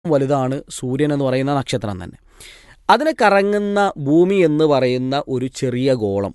വലുതാണ് സൂര്യൻ എന്ന് പറയുന്ന നക്ഷത്രം തന്നെ അതിന് കറങ്ങുന്ന ഭൂമി എന്ന് പറയുന്ന ഒരു ചെറിയ ഗോളം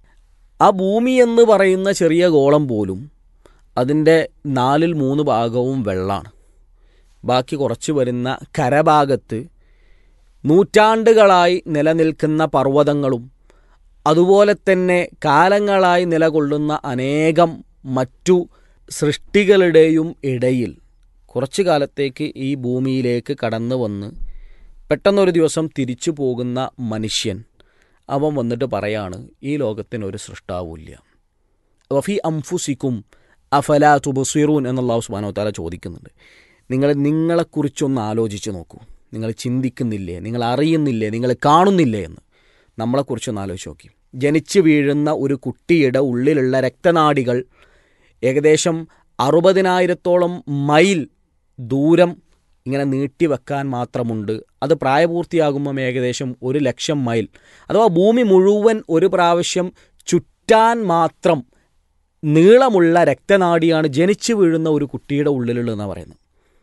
ആ ഭൂമി എന്ന് പറയുന്ന ചെറിയ ഗോളം പോലും അതിൻ്റെ നാലിൽ മൂന്ന് ഭാഗവും വെള്ളമാണ് ബാക്കി കുറച്ച് വരുന്ന കരഭാഗത്ത് നൂറ്റാണ്ടുകളായി നിലനിൽക്കുന്ന പർവ്വതങ്ങളും അതുപോലെ തന്നെ കാലങ്ങളായി നിലകൊള്ളുന്ന അനേകം മറ്റു സൃഷ്ടികളുടെയും ഇടയിൽ കുറച്ചു കാലത്തേക്ക് ഈ ഭൂമിയിലേക്ക് കടന്നു വന്ന് പെട്ടെന്നൊരു ദിവസം തിരിച്ചു പോകുന്ന മനുഷ്യൻ അവൻ വന്നിട്ട് പറയാണ് ഈ ലോകത്തിനൊരു സൃഷ്ടാവില്ല വഫി അംഫുസിക്കും അഫല തുബസിറൂൻ എന്നുള്ള ഉസ്മാനോ താല ചോദിക്കുന്നുണ്ട് നിങ്ങൾ നിങ്ങളെക്കുറിച്ചൊന്ന് ആലോചിച്ച് നോക്കൂ നിങ്ങൾ ചിന്തിക്കുന്നില്ലേ നിങ്ങൾ അറിയുന്നില്ലേ നിങ്ങൾ കാണുന്നില്ലേ എന്ന് നമ്മളെക്കുറിച്ചൊന്ന് ആലോചിച്ച് നോക്കി ജനിച്ചു വീഴുന്ന ഒരു കുട്ടിയുടെ ഉള്ളിലുള്ള രക്തനാടികൾ ഏകദേശം അറുപതിനായിരത്തോളം മൈൽ ദൂരം ഇങ്ങനെ നീട്ടിവെക്കാൻ മാത്രമുണ്ട് അത് പ്രായപൂർത്തിയാകുമ്പം ഏകദേശം ഒരു ലക്ഷം മൈൽ അഥവാ ഭൂമി മുഴുവൻ ഒരു പ്രാവശ്യം ചുറ്റാൻ മാത്രം നീളമുള്ള രക്തനാടിയാണ് ജനിച്ചു വീഴുന്ന ഒരു കുട്ടിയുടെ ഉള്ളിലുള്ളതെന്നാണ് പറയുന്നത്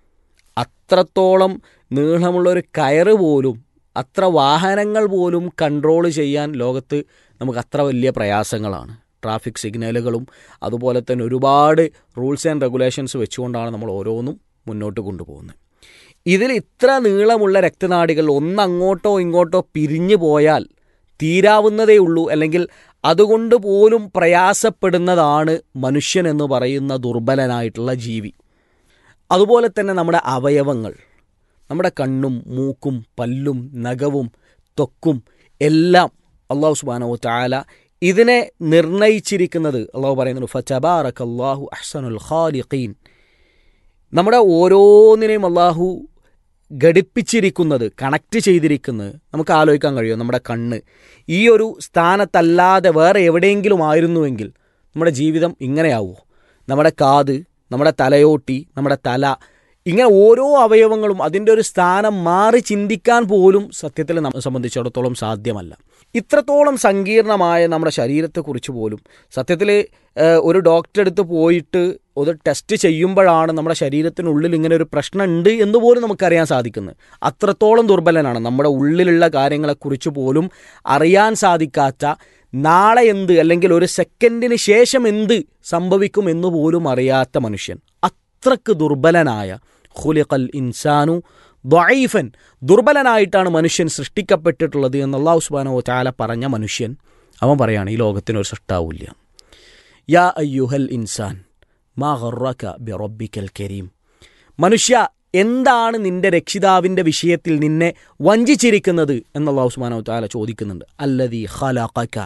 അത്രത്തോളം നീളമുള്ള ഒരു കയറ് പോലും അത്ര വാഹനങ്ങൾ പോലും കൺട്രോൾ ചെയ്യാൻ ലോകത്ത് നമുക്ക് അത്ര വലിയ പ്രയാസങ്ങളാണ് ട്രാഫിക് സിഗ്നലുകളും അതുപോലെ തന്നെ ഒരുപാട് റൂൾസ് ആൻഡ് റെഗുലേഷൻസ് വെച്ചുകൊണ്ടാണ് നമ്മൾ ഓരോന്നും മുന്നോട്ട് കൊണ്ടുപോകുന്നത് ഇതിൽ ഇത്ര നീളമുള്ള രക്തനാടികൾ ഒന്നങ്ങോട്ടോ ഇങ്ങോട്ടോ പിരിഞ്ഞു പോയാൽ തീരാവുന്നതേ ഉള്ളൂ അല്ലെങ്കിൽ അതുകൊണ്ട് പോലും പ്രയാസപ്പെടുന്നതാണ് മനുഷ്യൻ എന്ന് പറയുന്ന ദുർബലനായിട്ടുള്ള ജീവി അതുപോലെ തന്നെ നമ്മുടെ അവയവങ്ങൾ നമ്മുടെ കണ്ണും മൂക്കും പല്ലും നഖവും ത്വക്കും എല്ലാം അള്ളാഹു സുബാനോ ചാല ഇതിനെ നിർണയിച്ചിരിക്കുന്നത് അള്ളാഹു പറയുന്നുണ്ട് ഫച്ചബാറക് അള്ളാഹു അഹ്സനുൽ ഖാലിഖീൻ നമ്മുടെ ഓരോന്നിനെയും അള്ളാഹു ഘടിപ്പിച്ചിരിക്കുന്നത് കണക്ട് ചെയ്തിരിക്കുന്നത് നമുക്ക് ആലോചിക്കാൻ കഴിയും നമ്മുടെ കണ്ണ് ഈ ഒരു സ്ഥാനത്തല്ലാതെ വേറെ എവിടെയെങ്കിലും ആയിരുന്നുവെങ്കിൽ നമ്മുടെ ജീവിതം ഇങ്ങനെയാവുമോ നമ്മുടെ കാത് നമ്മുടെ തലയോട്ടി നമ്മുടെ തല ഇങ്ങനെ ഓരോ അവയവങ്ങളും അതിൻ്റെ ഒരു സ്ഥാനം മാറി ചിന്തിക്കാൻ പോലും സത്യത്തിൽ നമ്മെ സംബന്ധിച്ചിടത്തോളം സാധ്യമല്ല ഇത്രത്തോളം സങ്കീർണമായ നമ്മുടെ ശരീരത്തെക്കുറിച്ച് പോലും സത്യത്തിൽ ഒരു ഡോക്ടറെ അടുത്ത് പോയിട്ട് ഒരു ടെസ്റ്റ് ചെയ്യുമ്പോഴാണ് നമ്മുടെ ശരീരത്തിനുള്ളിൽ ഇങ്ങനെ ഒരു പ്രശ്നം ഉണ്ട് എന്ന് പോലും നമുക്കറിയാൻ സാധിക്കുന്നത് അത്രത്തോളം ദുർബലനാണ് നമ്മുടെ ഉള്ളിലുള്ള കാര്യങ്ങളെക്കുറിച്ച് പോലും അറിയാൻ സാധിക്കാത്ത നാളെ എന്ത് അല്ലെങ്കിൽ ഒരു സെക്കൻഡിന് ശേഷം എന്ത് സംഭവിക്കും എന്ന് പോലും അറിയാത്ത മനുഷ്യൻ അത്രക്ക് ദുർബലനായ ഖുലിഖൽ ഇൻസാനു ദ്വൈഫൻ ദുർബലനായിട്ടാണ് മനുഷ്യൻ സൃഷ്ടിക്കപ്പെട്ടിട്ടുള്ളത് എന്ന് അള്ളാഹു സുബാനോ ചാല പറഞ്ഞ മനുഷ്യൻ അവൻ പറയാണ് ഈ ലോകത്തിനൊരു സൃഷ്ടാവില്ല യാ അയ്യുഹൽ ഇൻസാൻ മാ ഹറക്ക ബി റബ്ബിക്കൽ കരീം മനുഷ്യ എന്താണ് നിന്റെ രക്ഷിതാവിൻ്റെ വിഷയത്തിൽ നിന്നെ വഞ്ചിച്ചിരിക്കുന്നത് എന്ന് അള്ളാഹു സുബാനോ ചാല ചോദിക്കുന്നുണ്ട് അല്ലതി ഖലഖക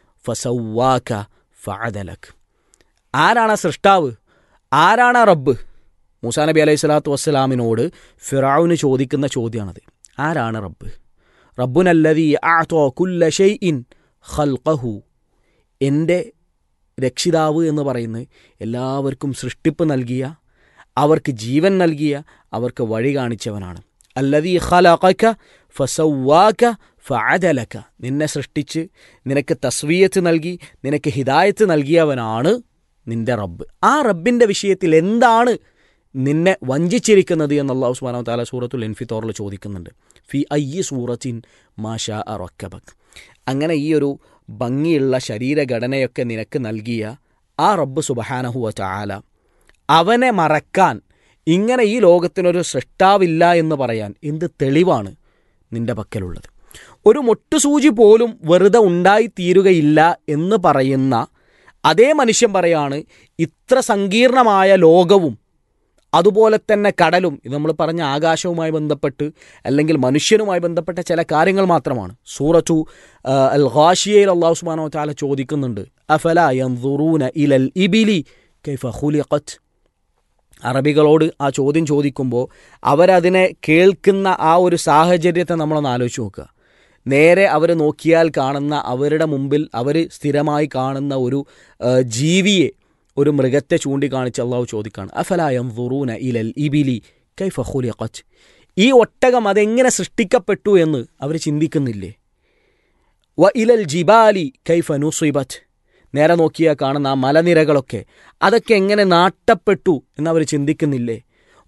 ഫസവാക ഫഅദലക് ആരാണ് ആ സൃഷ്ടാവ് ആരാണ് ആ റബ്ബ് മൂസാ നബി അലൈഹി സ്വലാത്തു വസ്സലാമിനോട് ഫിറാവുന് ചോദിക്കുന്ന ചോദ്യമാണത് ആരാണ് റബ്ബ് റബ്ബുനല്ലതി ആത്തോ കുല്ല ഷെയ് ഇൻ ഖൽഖഹു എൻ്റെ രക്ഷിതാവ് എന്ന് പറയുന്നത് എല്ലാവർക്കും സൃഷ്ടിപ്പ് നൽകിയ അവർക്ക് ജീവൻ നൽകിയ അവർക്ക് വഴി കാണിച്ചവനാണ് അല്ലതി ഖലഖക ഫസവാക ഫഅദലക നിന്നെ സൃഷ്ടിച്ച് നിനക്ക് തസ്വീയത്ത് നൽകി നിനക്ക് ഹിദായത്ത് നൽകിയവനാണ് നിന്റെ റബ്ബ് ആ റബ്ബിൻ്റെ വിഷയത്തിൽ എന്താണ് നിന്നെ വഞ്ചിച്ചിരിക്കുന്നത് എന്ന് അള്ളാഹു സുബാന താല സൂറത്തുൽ എൻഫിത്തോറിൽ ചോദിക്കുന്നുണ്ട് ഫി അയ്യ സൂറത്തിൻ മാഷാ റൊക്കബക് അങ്ങനെ ഈ ഒരു ഭംഗിയുള്ള ശരീരഘടനയൊക്കെ നിനക്ക് നൽകിയ ആ റബ്ബ് സുബഹാനഹുവ ചാല അവനെ മറക്കാൻ ഇങ്ങനെ ഈ ലോകത്തിനൊരു സൃഷ്ടാവില്ല എന്ന് പറയാൻ എന്ത് തെളിവാണ് നിന്റെ പക്കലുള്ളത് ഒരു മൊട്ടുസൂചി പോലും വെറുതെ ഉണ്ടായിത്തീരുകയില്ല എന്ന് പറയുന്ന അതേ മനുഷ്യൻ പറയാണ് ഇത്ര സങ്കീർണമായ ലോകവും അതുപോലെ തന്നെ കടലും ഇത് നമ്മൾ പറഞ്ഞ ആകാശവുമായി ബന്ധപ്പെട്ട് അല്ലെങ്കിൽ മനുഷ്യനുമായി ബന്ധപ്പെട്ട ചില കാര്യങ്ങൾ മാത്രമാണ് സൂറത്തു അൽ ഖാഷിയയിൽ അള്ളാഹു സുബാനോ താല ചോദിക്കുന്നുണ്ട് അഫല യൻദുറൂന ഇലൽ ഇബിലി കൈഫ ഖുലിഖത്ത് അറബികളോട് ആ ചോദ്യം ചോദിക്കുമ്പോൾ അവരതിനെ കേൾക്കുന്ന ആ ഒരു സാഹചര്യത്തെ നമ്മളൊന്ന് ആലോചിച്ച് നോക്കുക നേരെ അവർ നോക്കിയാൽ കാണുന്ന അവരുടെ മുമ്പിൽ അവർ സ്ഥിരമായി കാണുന്ന ഒരു ജീവിയെ ഒരു മൃഗത്തെ ചൂണ്ടിക്കാണിച്ച് അള്ളാഹു ചോദിക്കാണ് അഫലായം വുറൂന ഇലൽ ഇബിലി കൈഫ ഖുലിഖത്ത് ഈ ഒട്ടകം അതെങ്ങനെ സൃഷ്ടിക്കപ്പെട്ടു എന്ന് അവർ ചിന്തിക്കുന്നില്ലേ വ ഇലൽ ജിബാലി കൈഫ നുസിബത്ത് നേരെ നോക്കിയാൽ കാണുന്ന ആ മലനിരകളൊക്കെ അതൊക്കെ എങ്ങനെ നാട്ടപ്പെട്ടു എന്നവർ ചിന്തിക്കുന്നില്ലേ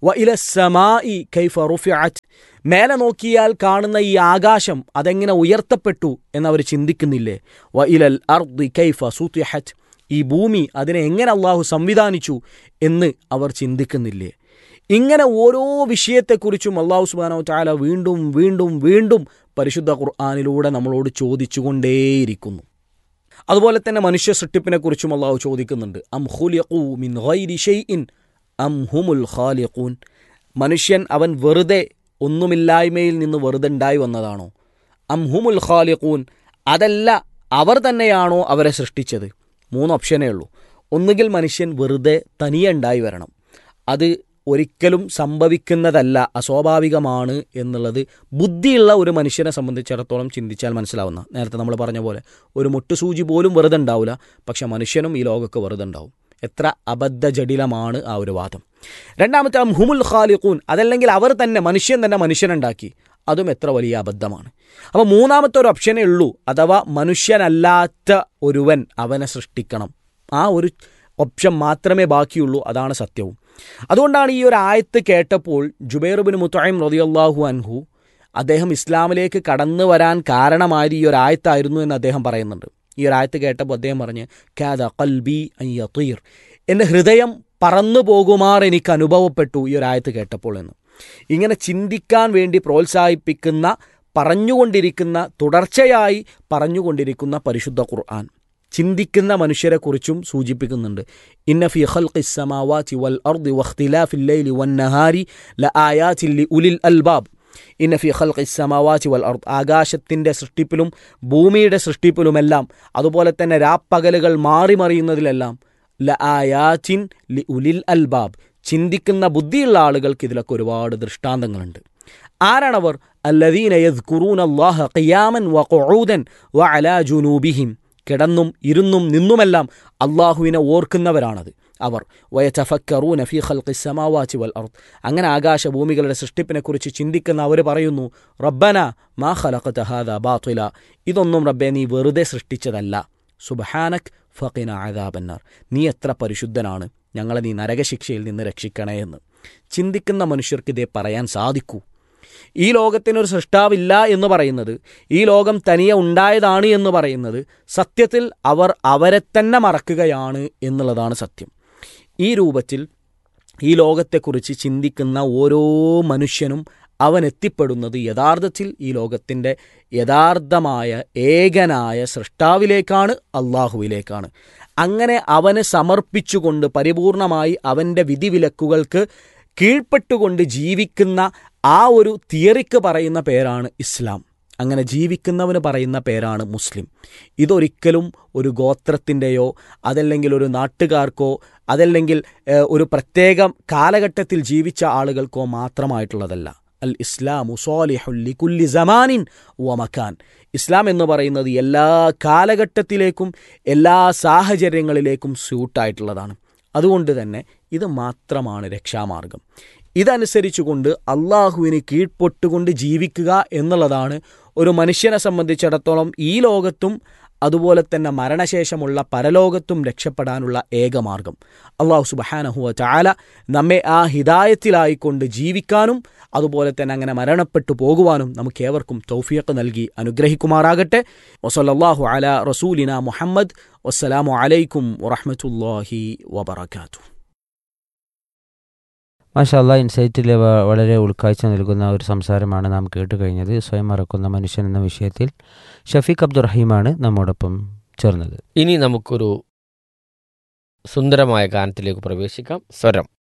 വ ഇല സമായി കൈഫ റുഫിഅത്ത് മേലെ നോക്കിയാൽ കാണുന്ന ഈ ആകാശം അതെങ്ങനെ ഉയർത്തപ്പെട്ടു എന്നവർ ചിന്തിക്കുന്നില്ലേ വ ഇലൽ അർദി കൈഫ സുത്തിഹത്ത് ഈ ഭൂമി അതിനെ എങ്ങനെ അള്ളാഹു സംവിധാനിച്ചു എന്ന് അവർ ചിന്തിക്കുന്നില്ലേ ഇങ്ങനെ ഓരോ വിഷയത്തെക്കുറിച്ചും അള്ളാഹു സുബാനോ ചാല വീണ്ടും വീണ്ടും വീണ്ടും പരിശുദ്ധ ഖുർആാനിലൂടെ നമ്മളോട് ചോദിച്ചുകൊണ്ടേയിരിക്കുന്നു അതുപോലെ തന്നെ മനുഷ്യ സൃഷ്ടിപ്പിനെക്കുറിച്ചും അള്ളാഹു ചോദിക്കുന്നുണ്ട് അം ഹുലിഖൂ മിൻ ഗൈരി ഷൈഇൻ അം ഹുമുൽ ഖാലിഖൂൻ മനുഷ്യൻ അവൻ വെറുതെ ഒന്നുമില്ലായ്മയിൽ നിന്ന് വെറുതെ ഉണ്ടായി വന്നതാണോ അം ഹുമുൽ ഖാലിഖൂൻ അതല്ല അവർ തന്നെയാണോ അവരെ സൃഷ്ടിച്ചത് മൂന്ന് ഓപ്ഷനേ ഉള്ളൂ ഒന്നുകിൽ മനുഷ്യൻ വെറുതെ തനിയെ ഉണ്ടായി വരണം അത് ഒരിക്കലും സംഭവിക്കുന്നതല്ല അസ്വാഭാവികമാണ് എന്നുള്ളത് ബുദ്ധിയുള്ള ഒരു മനുഷ്യനെ സംബന്ധിച്ചിടത്തോളം ചിന്തിച്ചാൽ മനസ്സിലാവുന്ന നേരത്തെ നമ്മൾ പറഞ്ഞ പോലെ ഒരു മുട്ടുസൂചി പോലും വെറുതെ ഉണ്ടാവില്ല പക്ഷെ മനുഷ്യനും ഈ ലോകമൊക്കെ വെറുതെ ഉണ്ടാവും എത്ര അബദ്ധജടിലമാണ് ആ ഒരു വാദം രണ്ടാമത്തെ ഹുമുൽ ഖാലിഖൂൻ അതല്ലെങ്കിൽ അവർ തന്നെ മനുഷ്യൻ തന്നെ മനുഷ്യനുണ്ടാക്കി അതും എത്ര വലിയ അബദ്ധമാണ് അപ്പോൾ മൂന്നാമത്തെ ഒരു ഓപ്ഷനേ ഉള്ളൂ അഥവാ മനുഷ്യനല്ലാത്ത ഒരുവൻ അവനെ സൃഷ്ടിക്കണം ആ ഒരു ഓപ്ഷൻ മാത്രമേ ബാക്കിയുള്ളൂ അതാണ് സത്യവും അതുകൊണ്ടാണ് ഈ ഒരു ആയത്ത് കേട്ടപ്പോൾ ജുബൈർബിൻ മുത്തൈം റതിയല്ലാഹു അൻഹു അദ്ദേഹം ഇസ്ലാമിലേക്ക് കടന്നു വരാൻ കാരണമായത് ഈ ഒരു ആയത്തായിരുന്നു എന്ന് അദ്ദേഹം പറയുന്നുണ്ട് ഈ ഒരു ആയത്ത് കേട്ടപ്പോൾ അദ്ദേഹം പറഞ്ഞ് കാദ കൽബി അയ്യീർ എൻ്റെ ഹൃദയം പറന്നു പോകുമാർ എനിക്ക് അനുഭവപ്പെട്ടു ഈ ഒരു ആയത്ത് കേട്ടപ്പോൾ എന്ന് ഇങ്ങനെ ചിന്തിക്കാൻ വേണ്ടി പ്രോത്സാഹിപ്പിക്കുന്ന പറഞ്ഞുകൊണ്ടിരിക്കുന്ന തുടർച്ചയായി പറഞ്ഞുകൊണ്ടിരിക്കുന്ന പരിശുദ്ധ ഖുർആൻ ചിന്തിക്കുന്ന മനുഷ്യരെക്കുറിച്ചും സൂചിപ്പിക്കുന്നുണ്ട് ഇന്ന ഫി ഖൽഖിസ് സമാവാതി വൽ അർദി വഖ്തിലാഫിൽ ലൈലി വൻ നഹാരി ലആയാതിൻ ലിഉലിൽ അൽബാബ് ഇന്ന ഫി ഖൽഖിസ് സമാവാതി വൽ അർദ് ആകാശത്തിൻ്റെ സൃഷ്ടിപ്പിലും ഭൂമിയുടെ സൃഷ്ടിപ്പിലുമെല്ലാം അതുപോലെ തന്നെ രാപ്പകലുകൾ മാറി മറിയുന്നതിലെല്ലാം ലആയാതിൻ ലിഉലിൽ അൽബാബ് ചിന്തിക്കുന്ന ബുദ്ധിയുള്ള ആളുകൾക്ക് ഇതിലൊക്കെ ഒരുപാട് ദൃഷ്ടാന്തങ്ങളുണ്ട് ആരാണവർ അല്ലദീന യദ്കുറൂന അല്ലാഹ ഖിയാമൻ വഖുഊദൻ വഅലാ ജുനൂബിഹിം കിടന്നും ഇരുന്നും നിന്നുമെല്ലാം അള്ളാഹുവിനെ ഓർക്കുന്നവരാണത് അവർ വയചഫക്കറൂന ഫി ഖൽഖി സമാവാചി വൽ അർദ് അങ്ങനെ ആകാശഭൂമികളുടെ സൃഷ്ടിപ്പിനെക്കുറിച്ച് ചിന്തിക്കുന്ന അവർ പറയുന്നു റബ്ബന മാ ഖലഖത ഹാദ ബാത്തില ഇതൊന്നും റബ്ബെ നീ വെറുതെ സൃഷ്ടിച്ചതല്ല സുബഹാനക് ഫഖിന ആദാബന്നാർ നീ എത്ര പരിശുദ്ധനാണ് ഞങ്ങളെ നീ നരകശിക്ഷയിൽ നിന്ന് രക്ഷിക്കണേ എന്ന് ചിന്തിക്കുന്ന മനുഷ്യർക്ക് ഇതേ പറയാൻ സാധിക്കൂ ഈ ലോകത്തിനൊരു സൃഷ്ടാവില്ല എന്ന് പറയുന്നത് ഈ ലോകം തനിയെ ഉണ്ടായതാണ് എന്ന് പറയുന്നത് സത്യത്തിൽ അവർ അവരെ തന്നെ മറക്കുകയാണ് എന്നുള്ളതാണ് സത്യം ഈ രൂപത്തിൽ ഈ ലോകത്തെക്കുറിച്ച് ചിന്തിക്കുന്ന ഓരോ മനുഷ്യനും അവൻ എത്തിപ്പെടുന്നത് യഥാർത്ഥത്തിൽ ഈ ലോകത്തിൻ്റെ യഥാർത്ഥമായ ഏകനായ സൃഷ്ടാവിലേക്കാണ് അള്ളാഹുവിലേക്കാണ് അങ്ങനെ അവന് സമർപ്പിച്ചുകൊണ്ട് പരിപൂർണമായി അവൻ്റെ വിധിവിലക്കുകൾക്ക് കീഴ്പ്പെട്ടുകൊണ്ട് ജീവിക്കുന്ന ആ ഒരു തിയറിക്ക് പറയുന്ന പേരാണ് ഇസ്ലാം അങ്ങനെ ജീവിക്കുന്നവന് പറയുന്ന പേരാണ് മുസ്ലിം ഇതൊരിക്കലും ഒരു ഗോത്രത്തിൻ്റെയോ അതല്ലെങ്കിൽ ഒരു നാട്ടുകാർക്കോ അതല്ലെങ്കിൽ ഒരു പ്രത്യേക കാലഘട്ടത്തിൽ ജീവിച്ച ആളുകൾക്കോ മാത്രമായിട്ടുള്ളതല്ല അൽ ഇസ്ലാമു സോലിഹുല്ലി കുല്ലി ജമാനിൻ വമക്കാൻ ഇസ്ലാം എന്ന് പറയുന്നത് എല്ലാ കാലഘട്ടത്തിലേക്കും എല്ലാ സാഹചര്യങ്ങളിലേക്കും സ്യൂട്ടായിട്ടുള്ളതാണ് അതുകൊണ്ട് തന്നെ ഇത് മാത്രമാണ് രക്ഷാമാർഗം ഇതനുസരിച്ചുകൊണ്ട് അള്ളാഹുവിന് കീഴ്പൊട്ടുകൊണ്ട് ജീവിക്കുക എന്നുള്ളതാണ് ഒരു മനുഷ്യനെ സംബന്ധിച്ചിടത്തോളം ഈ ലോകത്തും അതുപോലെ തന്നെ മരണശേഷമുള്ള പരലോകത്തും രക്ഷപ്പെടാനുള്ള ഏകമാർഗം അള്ളാഹു സുബഹാനഹുവ ചാല നമ്മെ ആ ഹിതായത്തിലായിക്കൊണ്ട് ജീവിക്കാനും അതുപോലെ തന്നെ അങ്ങനെ മരണപ്പെട്ടു പോകുവാനും നമുക്ക് ഏവർക്കും തൗഫിയക്ക് നൽകി അനുഗ്രഹിക്കുമാറാകട്ടെ വസല്ലാഹു അല റസൂലിന മുഹമ്മദ് വസ്സലാമു അലൈക്കും വറഹമത്തല്ലാഹി വബർക്കാത്തു മാഷാല്ല ഇൻസൈറ്റിൽ വളരെ ഉൾക്കാഴ്ച നൽകുന്ന ഒരു സംസാരമാണ് നാം കേട്ട് കഴിഞ്ഞത് സ്വയം മറക്കുന്ന മനുഷ്യൻ എന്ന വിഷയത്തിൽ ഷഫീഖ് അബ്ദുറഹീമാണ് നമ്മോടൊപ്പം ചേർന്നത് ഇനി നമുക്കൊരു സുന്ദരമായ ഗാനത്തിലേക്ക് പ്രവേശിക്കാം സ്വരം